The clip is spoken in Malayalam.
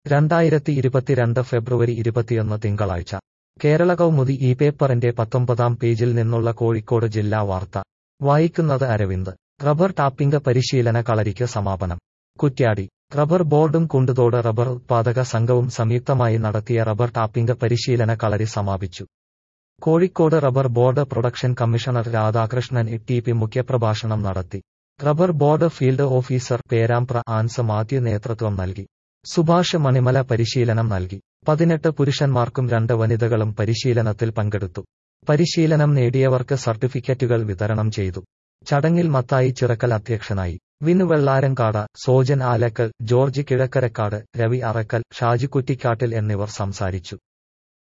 രണ്ടായിരത്തി ഇരുപത്തിരണ്ട് ഫെബ്രുവരി ഇരുപത്തിയൊന്ന് തിങ്കളാഴ്ച കേരള കൗമുദി ഈ പേപ്പറിന്റെ പത്തൊമ്പതാം പേജിൽ നിന്നുള്ള കോഴിക്കോട് ജില്ലാ വാർത്ത വായിക്കുന്നത് അരവിന്ദ് റബ്ബർ ടാപ്പിംഗ് പരിശീലന കളരിക്ക് സമാപനം കുറ്റ്യാടി റബ്ബർ ബോർഡും കുണ്ടുതോട് റബ്ബർ ഉത്പാദക സംഘവും സംയുക്തമായി നടത്തിയ റബ്ബർ ടാപ്പിംഗ് പരിശീലന കളരി സമാപിച്ചു Kozhikode rubber board production commissioner Radhakrishnan T P മുഖ്യപ്രഭാഷണം നടത്തി rubber board field officer Perambra Ans Mathew നേതൃത്വം നൽകി സുഭാഷ് മണിമല പരിശീലനം നൽകി പതിനെട്ട് പുരുഷന്മാർക്കും രണ്ട് വനിതകളും പരിശീലനത്തിൽ പങ്കെടുത്തു പരിശീലനം നേടിയവർക്ക് സർട്ടിഫിക്കറ്റുകൾ വിതരണം ചെയ്തു ചടങ്ങിൽ മത്തായി ചിറക്കൽ അധ്യക്ഷനായി വിനു വെള്ളാരങ്കാട് സോജൻ ആലക്കൽ ജോർജ് കിഴക്കരക്കാട് രവി അറക്കൽ ഷാജി കുറ്റിക്കാട്ടിൽ എന്നിവർ സംസാരിച്ചു